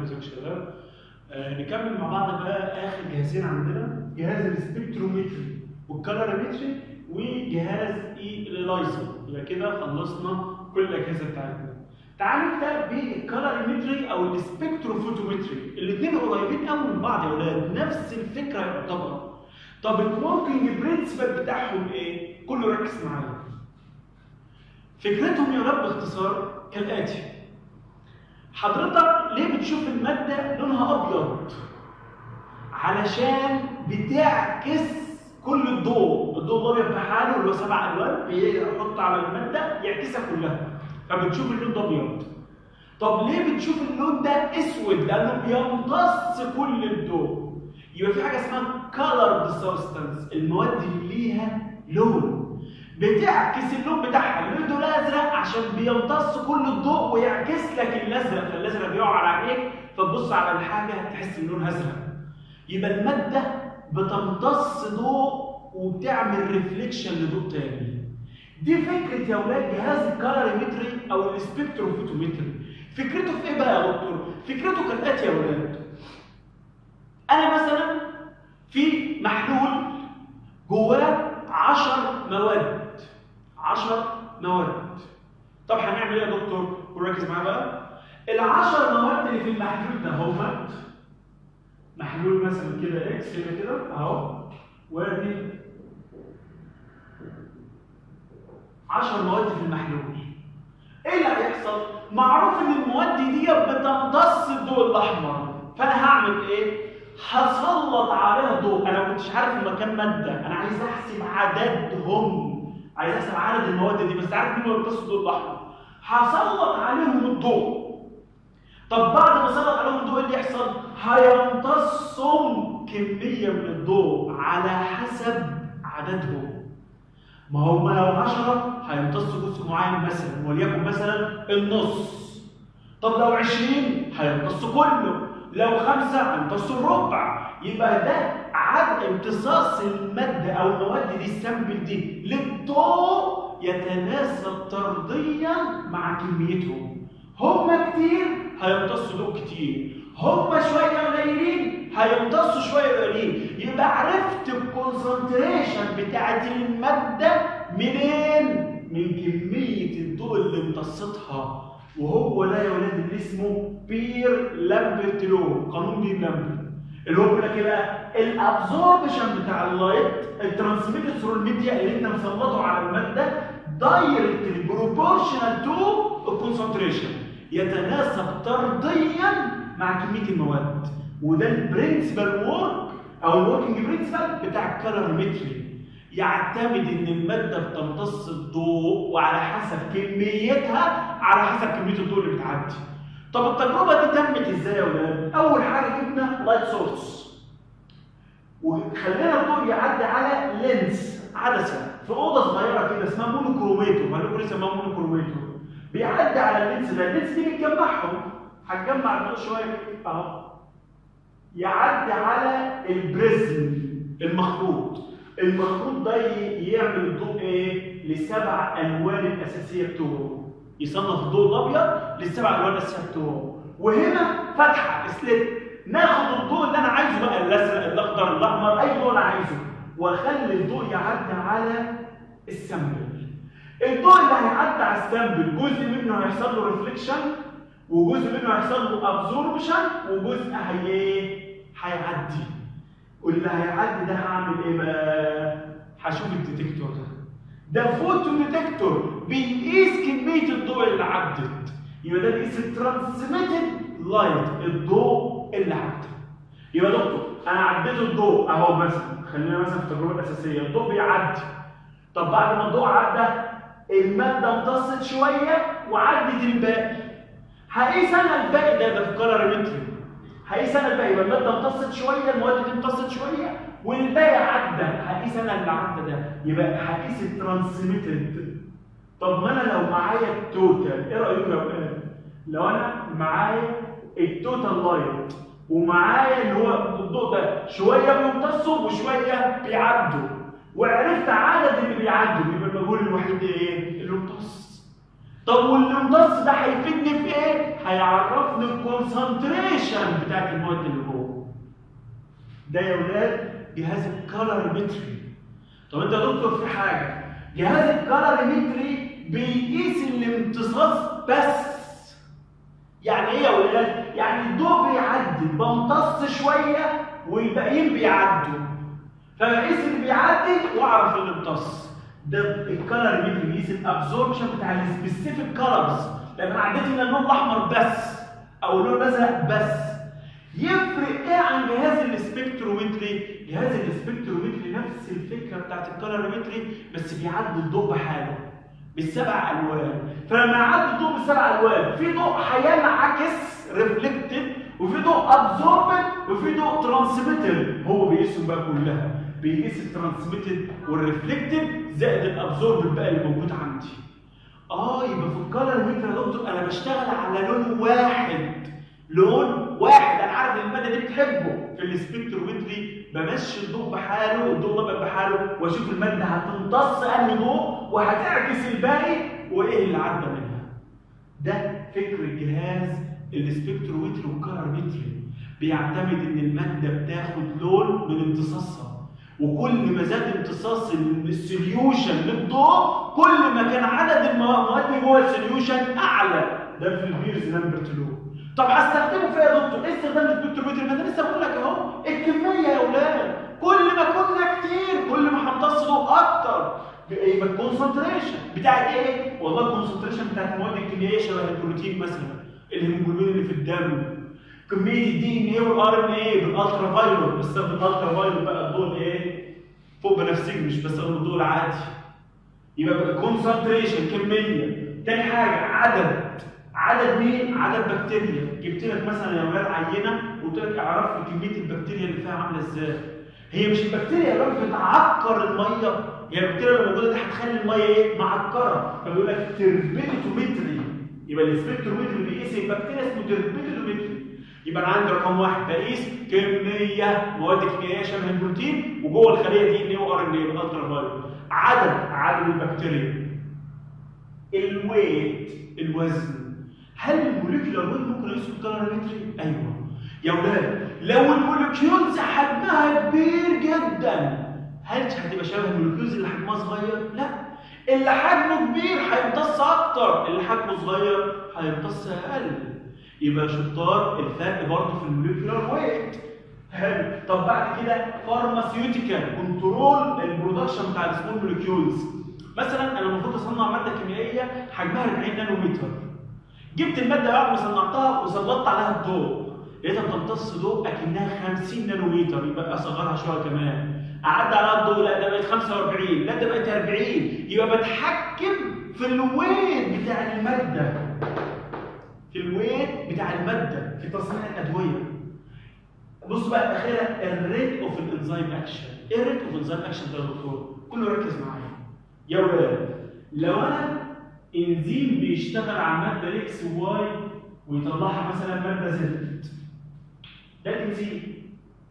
ازيك يا شباب آه نكمل مع بعض بقى اخر جهازين عندنا جهاز السبكترومتري والكالوريمتري وجهاز اي الالايزر يبقى كده خلصنا كل الاجهزه بتاعتنا تعالوا نبدا بالكالوريمتري او السبكتروفوتومتري الاثنين قريبين قوي من بعض يا اولاد نفس الفكره يعتبر طب الوركينج برنسبل بتاعهم ايه؟ كله ركز معايا فكرتهم يا ولاد باختصار كالاتي حضرتك ليه بتشوف المادة لونها أبيض؟ علشان بتعكس كل الضوء، الضوء الأبيض بحاله اللي هو سبع ألوان بيحط على المادة يعكسها كلها، فبتشوف اللون ده أبيض. طب ليه بتشوف اللون ده أسود؟ لأنه بيمتص كل الضوء. يبقى في حاجة اسمها colored substance، المواد اللي ليها لون. بتعكس اللون بتاعها اللون ده الازرق عشان بيمتص كل الضوء ويعكس لك الازرق فالازرق بيقع على عينيك فتبص على الحاجه تحس ان لونها ازرق يبقى الماده بتمتص ضوء وبتعمل ريفليكشن لضوء تاني دي فكره يا اولاد جهاز الكالوريمتري او السبكتروفوتومتري فكرته في ايه بقى يا دكتور فكرته كالاتي يا اولاد انا مثلا في محلول جواه 10 مواد 10 مواد طب هنعمل ايه يا دكتور؟ وركز معايا بقى العشر مواد اللي في المحلول ده هم محلول مثلا كده اكس كده كده اهو وادي 10 مواد في المحلول ايه اللي هيحصل؟ معروف ان المواد دي بتمتص الضوء الاحمر فانا هعمل ايه؟ هسلط عليها ضوء انا ما كنتش عارف هما كام ماده انا عايز احسب عددهم عايز احسب عدد المواد دي بس عارف مين بيمتص الضوء الاحمر هسلط عليهم الضوء طب بعد ما اسلط عليهم الضوء ايه اللي يحصل هيمتصهم كميه من الضوء على حسب عددهم ما هم لو 10 هيمتصوا جزء معين مثلا وليكن مثلا النص طب لو 20 هيمتصوا كله لو خمسة هيمتصوا الربع يبقى ده عدد امتصاص المادة أو المواد دي السامبل دي للضوء يتناسب طرديا مع كميتهم هم كتير هيمتصوا ضوء كتير هم شوية قليلين هيمتصوا شوية قليلين يبقى عرفت الكونسنتريشن بتاعت المادة منين؟ من كمية الضوء اللي امتصتها وهو ده يا ولاد اللي اسمه بير لامبرت لو قانون بير لامبرت اللي هو بيقول لك ايه بقى الابزوربشن بتاع اللايت الترانسميتد ثرو الميديا اللي انت مسلطه على الماده دايركتلي بروبورشنال تو الكونسنتريشن يتناسب طرديا مع كميه المواد وده البرنسبل وورك او الوركينج برنسبل بتاع الكالوريمتري يعتمد ان الماده بتمتص الضوء وعلى حسب كميتها على حسب كميه الضوء اللي بتعدي طب التجربه دي تمت ازاي يا ولاد اول حاجه جبنا لايت سورس وخلينا الضوء يعدي على لينس عدسه في اوضه صغيره كده اسمها مونوكروميتو هنقول ليه اسمها مونوكروميتو بيعدي على اللينس ده اللينس دي بتجمعهم هتجمع الضوء شويه اهو يعدي على البريزم المخروط المخروط ده يعمل الضوء ايه؟ لسبع الوان الاساسيه بتوعه يصنف الضوء الابيض للسبع الوان الاساسيه بتوعه وهنا فتحه سليت ناخد الضوء اللي انا عايزه بقى الازرق الاخضر الاحمر اي ضوء انا عايزه واخلي الضوء يعدي على السامبل الضوء اللي هيعدي على السامبل جزء منه هيحصل له ريفليكشن وجزء منه هيحصل له ابزوربشن وجزء هي ايه؟ هيعدي واللي هيعدي ده هعمل ايه بقى؟ هشوف الديتكتور ده. ده فوتو ديتكتور بيقيس كميه الضوء اللي عدت. يبقى ده بيقيس الترانسميتد لايت الضوء اللي عدى. يبقى دكتور انا عديت الضوء اهو مثلا خلينا مثلا في التجربه الاساسيه الضوء بيعدي. طب بعد ما الضوء عدى الماده امتصت شويه وعدت الباقي. هقيس انا الباقي ده ده في الكالوريمتري هقيس انا الباقي يبقى الماده امتصت شويه المواد دي امتصت شويه والباقي عدى هقيس انا اللي عدى ده يبقى هقيس الترانسميتد طب ما انا لو معايا التوتال ايه رايكم يا اولاد لو انا معايا التوتال لايت ومعايا اللي هو الضوء ده شويه بيمتصوا وشويه بيعدوا وعرفت عدد اللي بيعدوا يبقى المجهول الوحيد ايه اللي امتص طب والامتص ده هيفيدني في ايه هيعرفني الكونسنتريشن بتاعت المواد اللي جوه ده يا ولاد جهاز الكالوريمتري طب انت يا دكتور في حاجه جهاز الكالوريمتري بيقيس الامتصاص بس يعني ايه يا ولاد يعني الضوء بيعدي بمتص شويه والباقيين بيعدوا فبقيس اللي بيعدي واعرف اللي امتص ده الكالر ميتر بيقيس الابزوربشن بتاع السبيسيفيك كالرز لان انا عديت من اللون الاحمر بس او اللون الازرق بس يفرق ايه عن جهاز السبكترومتري جهاز السبكترومتري نفس الفكره بتاعت الكالوريمتري بس بيعدي الضوء بحاله بالسبع الوان فلما يعدي الضوء بالسبع الوان في ضوء هينعكس ريفلكتد وفي ضوء ابزوربد وفي ضوء ترانسميتد هو بيقيسهم بقى كلها بيقيس الترانسميتد والريفلكتد زائد الابزوربد بقى اللي موجود عندي اه يبقى في الكالر متر يا دكتور انا بشتغل على لون واحد لون واحد انا عارف ان الماده دي بتحبه في السبكترومتري بمشي الضوء بحاله والضوء الابيض بحاله واشوف الماده هتمتص انهي ضوء وهتعكس الباقي وايه اللي عدى منها ده فكر الجهاز السبكترومتري والكالرمتري بيعتمد ان الماده بتاخد لون من امتصاصها وكل ما زاد امتصاص السوليوشن للضوء كل ما كان عدد المواد اللي جوه السوليوشن اعلى ده في البيرز نمبر 2 طب هستخدمه فين يا دكتور؟ ايه استخدام السبكترومتر؟ ما انا لسه بقول لك اهو الكميه يا اولاد كل ما كنا كتير كل ما همتص ضوء اكتر يبقى الكونسنتريشن بتاعت ايه؟ والله الكونسنتريشن بتاعت المواد الكيميائيه شبه البروتين مثلا الهيموجلوبين اللي في الدم كميه الدي ان ايه والار ان ايه بالالترا فايلوت بستخدم الالترا فايلوت بقى الضوء ايه؟ فوق بنفسجي مش بستخدم الضوء العادي يبقى كونسنتريشن كميه تاني حاجه عدد عدد مين؟ عدد بكتيريا جبت لك مثلا يا ولاد عينه وقلت لك اعرف لي كميه البكتيريا اللي فيها عامله ازاي هي مش البكتيريا يا ولاد بتعكر الميه هي البكتيريا اللي موجوده دي هتخلي الميه ايه؟ معكره فبيقول لك تربيتومتري يبقى السبكترومتري بيقيس البكتيريا اسمه تربيتومتري يبقى انا عندي رقم واحد بقيس كميه مواد كيميائيه شبه البروتين وجوه الخليه دي ان ايه وار ان ايه الالترا فايولت عدد عدد البكتيريا الويت الوزن هل الموليكيولار ويت ممكن يقيس بالكالوريمتري؟ ايوه يا ولاد لو الموليكيولز حجمها كبير جدا هل هتبقى شبه الموليكيولز اللي حجمها صغير؟ لا اللي حجمه كبير هيمتص اكتر اللي حجمه صغير هيمتص اقل يبقى شطار الفرق برضه في الموليكيولار ويت حلو طب بعد كده فارماسيوتيكال كنترول البرودكشن بتاع السمول موليكيولز مثلا انا المفروض اصنع ماده كيميائيه حجمها 40 نانومتر جبت الماده بعد ما صنعتها وسلطت عليها الضوء لقيتها بتمتص ضوء اكنها 50 نانومتر يبقى اصغرها شويه كمان اعدي عليها الضوء لا ده بقت 45 لا ده بقت 40 يبقى بتحكم في الويت بتاع الماده في الويت بتاع الماده في تصنيع الادويه بص بقى الاخيره الريت اوف الانزيم اكشن ايه الريت اوف الانزيم اكشن ده يا دكتور كله ركز معايا يا ولاد لو انا انزيم بيشتغل على ماده اكس وواي ويطلعها مثلا ماده زد ده الانزيم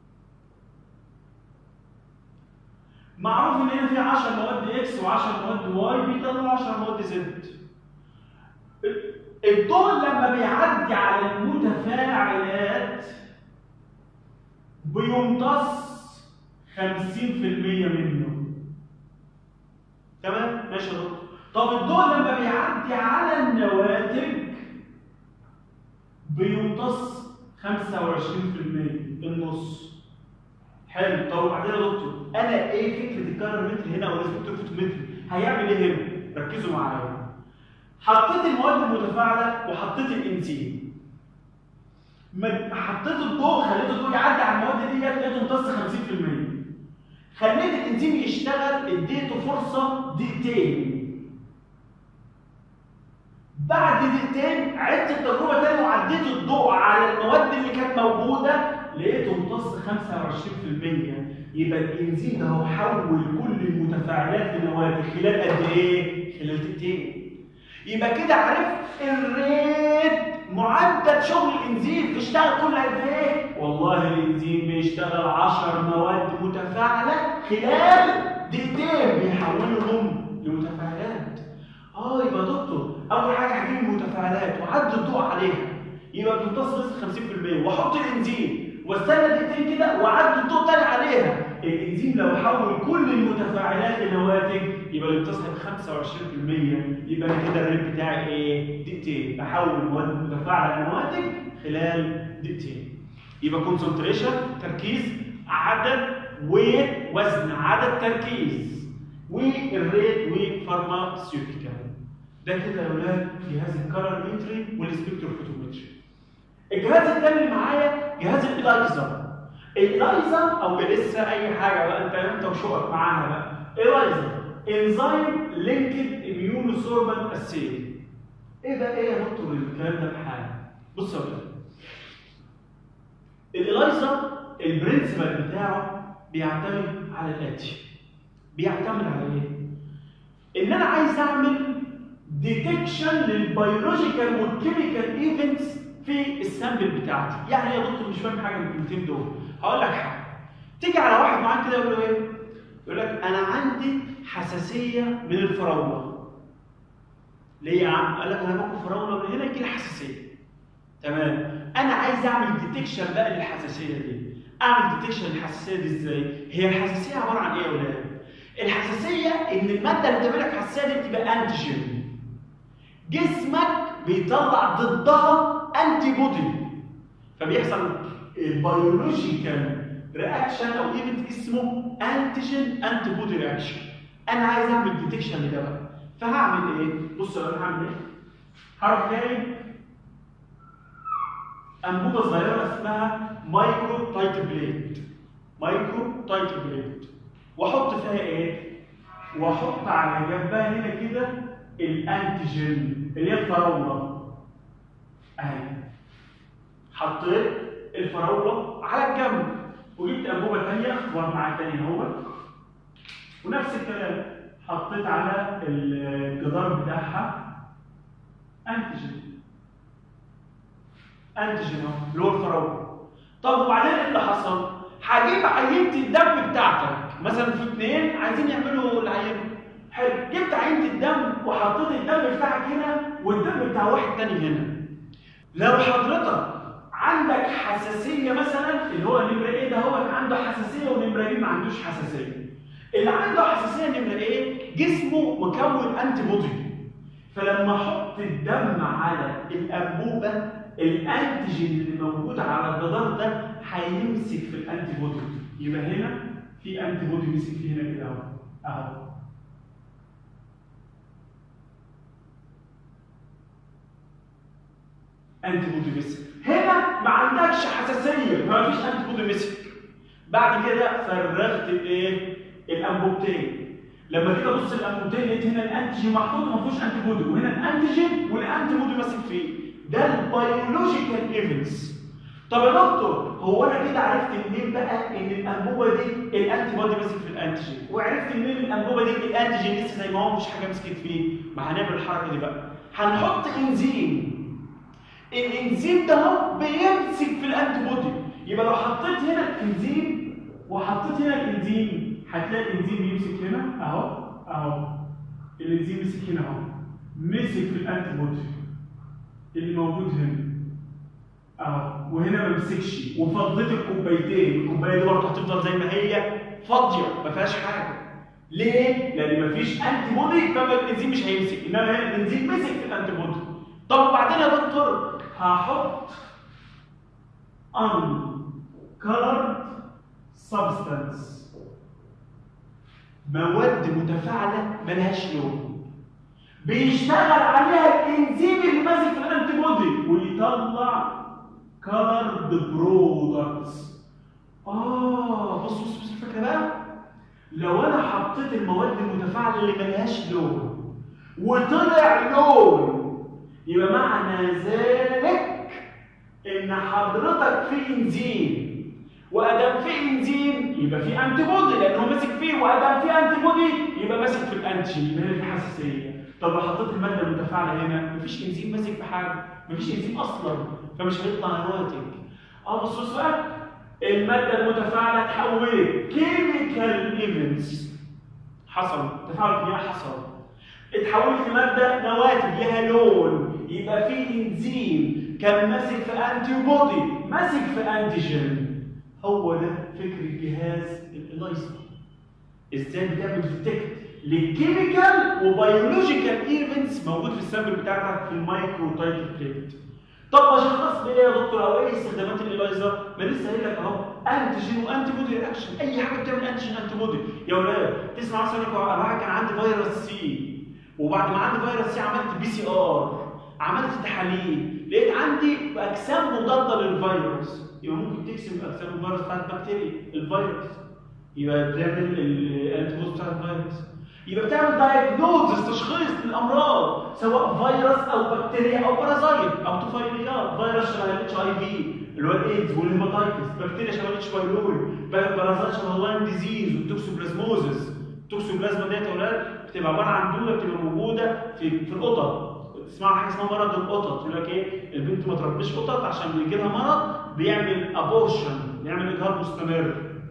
معروف ان هنا في 10 مواد اكس و10 مواد واي بيطلعوا 10 مواد زد الضوء لما بيعدي على المتفاعلات بيمتص 50% منه تمام ماشي يا دكتور طب الضوء لما بيعدي على النواتج بيمتص 25% النص حلو طب وبعدين يا دكتور انا ايه فكره الكارمتر هنا او السبكتروفوتومتر هيعمل ايه هنا ركزوا معايا حطيت المواد المتفاعله وحطيت الانزيم حطيت الضوء خليت الضوء يعدي على المواد دي لقيته امتص 50% خليت الانزيم يشتغل اديته فرصه دقيقتين بعد دقيقتين عدت التجربه تاني وعديت الضوء على المواد اللي كانت موجوده لقيته امتص 25% يبقى الانزيم ده هو حول كل المتفاعلات لنواتج خلال قد ايه؟ خلال دقيقتين يبقى كده عرفت الريت معدل شغل الانزيم بيشتغل كل قد ايه؟ والله الانزيم بيشتغل 10 مواد متفاعله خلال دقيقتين بيحولهم لمتفاعلات. اه يبقى دكتور اول حاجه يبقى بتمتص نسبه 50% واحط الانزيم واستنى دقيقتين كده واعدي الضوء تاني عليها الانزيم لو حول كل المتفاعلات لنواتج يبقى الامتصاص هيبقى 25% يبقى انا كده الريت بتاعي ايه؟ دقيقتين احول المواد المتفاعله لنواتج خلال دقيقتين يبقى كونسنتريشن تركيز عدد ووزن عدد تركيز والريت وفارماسيوتيكال ده كده يا اولاد جهاز الكالر ميتري والسبكتروفوتومتري الجهاز الثاني اللي معايا جهاز الالايزر الالايزر او لسه اي حاجه بقى انت انت وشوقك معاها بقى الايزر انزيم لينكد اميونو سوربنت اسيد ايه ده ايه يا دكتور الكلام ده بحاجه بص يا ولاد الالايزر البرنسبل بتاعه بيعتمد على الاتي بيعتمد على ايه ان انا عايز اعمل ديتكشن للبيولوجيكال والكيميكال ايفنتس في السامبل بتاعتي يعني يا دكتور مش فاهم حاجه من الكلمتين دول هقول لك حاجه تيجي على واحد معين كده يقول له ايه يقول لك انا عندي حساسيه من الفراوله ليه يا عم قال لك انا باكل فراوله من هنا يجي لي حساسيه تمام انا عايز اعمل ديتكشن بقى للحساسيه دي اعمل ديتكشن للحساسيه دي ازاي هي الحساسيه عباره عن ايه يا اولاد الحساسيه ان الماده اللي بتعمل لك حساسيه دي بتبقى انتيجين جسمك بيطلع ضدها انتي بودي فبيحصل بيولوجيكال رياكشن او ايفنت اسمه انتيجين انتي بودي رياكشن انا عايز اعمل ديتكشن لده بقى فهعمل ايه بص انا هعمل ايه هروح جاي انبوبه صغيره اسمها مايكرو تايت بليد مايكرو تايت بليد واحط فيها ايه واحط على جنبها هنا كده الانتيجين اللي هي الفراوله اهي حطيت الفراوله على الجنب وجبت انبوبه ثانيه ومعاها ثاني اهو ونفس الكلام حطيت على الجدار بتاعها انتيجين انتيجين اهو اللي هو الفراوله طب وبعدين ايه اللي حصل؟ هجيب عينه الدم بتاعتك مثلا في اثنين عايزين يعملوا العينه حلو جبت عينه الدم وحطيت الدم بتاعك هنا والدم بتاع واحد تاني هنا لو حضرتك عندك حساسيه مثلا اللي هو نمره ايه ده هو عنده حساسيه ونمره ايه ما عندوش حساسيه اللي عنده حساسيه نمره ايه جسمه مكون انتي بودي فلما احط الدم على الانبوبه الانتيجين اللي موجود على الجدار ده هيمسك في الانتي بودي يبقى هنا في انتي بودي مسك فيه هنا كده اهو اهو انتي بودي مسك هنا ما عندكش حساسيه ما فيش انتي بودي مسك بعد كده فرغت الايه الانبوبتين لما جيت ابص الانبوبتين لقيت هنا الانتيجين محطوط ما فيهوش انتي بودي وهنا الانتيجين والانتي بودي ماسك فيه ده البيولوجيكال ايفنتس طب يا دكتور هو انا كده عرفت منين بقى ان الانبوبه دي الانتي بودي ماسك في الانتيجين وعرفت منين الانبوبه دي الانتيجين لسه زي ما هو مش حاجه مسكت فيه ما هنعمل الحركه دي بقى هنحط انزيم الانزيم ده اهو بيمسك في الانتي بودي يبقى لو حطيت هنا الانزيم وحطيت هنا الانزيم هتلاقي الانزيم يمسك هنا اهو اهو الانزيم مسك هنا اهو مسك في الانتي بودي اللي موجود هنا اهو وهنا ما مسكش وفضيت الكوبايتين الكوبايه دي برضه هتفضل زي ما هي فاضيه ما فيهاش حاجه ليه؟ لان ما فيش انتي بودي فالانزيم مش هيمسك انما هنا الانزيم مسك في الانتي بودي طب وبعدين يا دكتور هحط uncolored substance مواد متفاعله ملهاش لون بيشتغل عليها الانزيم اللي ماسك في الانتي بودي ويطلع colored products اه بص بص بص الفكره بقى لو انا حطيت المواد المتفاعله اللي ملهاش لون وطلع لون يبقى معنى ذلك ان حضرتك في انزيم وادام في انزيم يبقى في انتي بودي لانه ماسك فيه وادام في انتي بودي يبقى ماسك في الانتيجين يبقى هنا في حساسيه طب لو حطيت الماده المتفاعله هنا مفيش انزيم ماسك في حاجه مفيش انزيم اصلا فمش هيطلع نواتج اه بص بص بقى الماده المتفاعله اتحولت كيميكال ايفنتس حصل تفاعل كيميائي حصل اتحولت لماده نواتج لها لون يبقى في انزيم كان ماسك في انتي بودي ماسك في انتيجين هو ده فكر الجهاز الالايزر ازاي بتعمل ديتكت للكيميكال وبيولوجيكال ايفنتس موجود في السامبل بتاعتك في المايكرو تايتل بليت طب اشخص بايه يا دكتور او ايه استخدامات الالايزر ما لسه قايل لك اهو انتيجين وانتي بودي رياكشن اي حاجه بتعمل انتيجين انتي بودي يا ولاد تسمع مثلا يقول واحد كان عندي فيروس سي وبعد ما عندي فيروس سي عملت بي سي ار عملت تحاليل لقيت عندي اجسام مضاده للفيروس يبقى ممكن تقسم اجسام الفيروس بتاعت البكتيريا الفيروس يبقى بتعمل الانتي بودي بتاعت الفيروس يبقى بتعمل دايجنوزس تشخيص للامراض سواء فيروس او بكتيريا او بارازايت او طفيليات فيروس شبه الاتش اي في اللي هو الايدز والهيباتايتس بكتيريا شبه الاتش بايلوري بارازايت شبه اللاين ديزيز والتوكسوبلازموزس التوكسوبلازما ديت يا اولاد بتبقى عباره عن دوله بتبقى موجوده في في القطط تسمع حاجه اسمها مرض القطط يقول لك ايه البنت ما تربيش قطط عشان بيجي لها مرض بيعمل ابورشن بيعمل اجهاض مستمر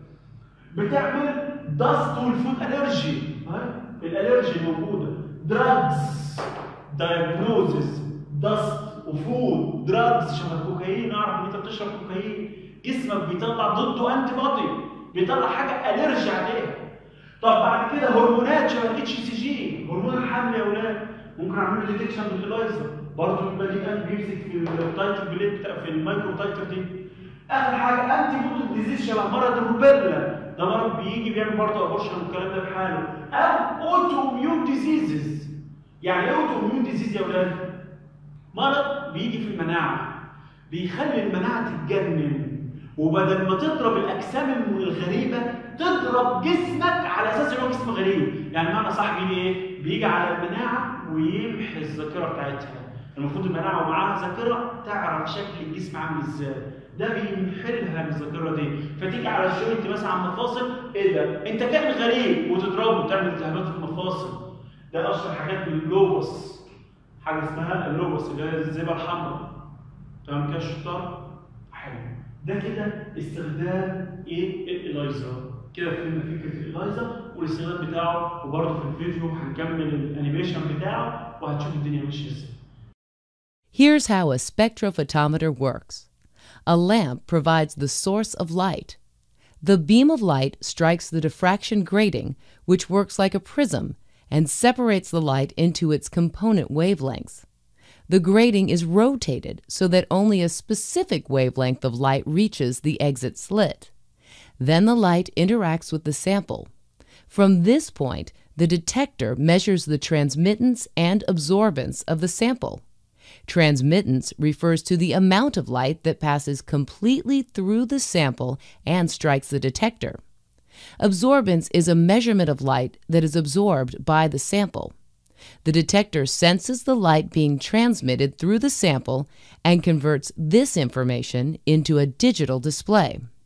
بتعمل داست والفود الرجي الالرجي موجوده دراجز دايجنوزس داست وفود دراجز شبه الكوكايين اعرف ان انت بتشرب كوكايين جسمك بيطلع ضده انتي بودي بيطلع حاجه الرجي عليها طب بعد كده هرمونات شبه الاتش سي جي هرمون الحمل يا اولاد ممكن اعمل له ديتكشن بالالايزر برضه بيبقى ليه قلب بيمسك في التايتل بليت بتاع في المايكرو تايتل دي اخر حاجه انتي بوتل ديزيز شبه مرض الروبيلا ده مرض بيجي بيعمل برضه ابورشن والكلام ده بحاله او اوتو اميون ديزيزز يعني ايه اوتو اميون ديزيز يا اولاد مرض بيجي في المناعه بيخلي المناعه تتجنن وبدل ما تضرب الاجسام الغريبه تضرب جسمك على اساس ان هو جسم غريب يعني معنى صح بيجي ايه بيجي على المناعه ويمحي الذاكره بتاعتها المفروض المناعه ومعاها ذاكره تعرف شكل الجسم عامل ازاي ده بينحلها الذاكره دي فتيجي على الجوينت مثلا على المفاصل ايه ده انت كائن غريب وتضربه وتعمل التهابات في المفاصل ده اشهر حاجات من اللوبس حاجه اسمها اللوبس اللي هي الزئبه الحمراء تمام كده الشطار حلو ده كده استخدام ايه الالايزر كده فهمنا فكره الالايزر والاستخدام بتاعه وبرده في الفيديو هنكمل الانيميشن بتاعه وهتشوف الدنيا ماشيه ازاي Here's how a spectrophotometer works. A lamp provides the source of light. The beam of light strikes the diffraction grating, which works like a prism and separates the light into its component wavelengths. The grating is rotated so that only a specific wavelength of light reaches the exit slit. Then the light interacts with the sample. From this point, the detector measures the transmittance and absorbance of the sample. Transmittance refers to the amount of light that passes completely through the sample and strikes the detector. Absorbance is a measurement of light that is absorbed by the sample. The detector senses the light being transmitted through the sample and converts this information into a digital display.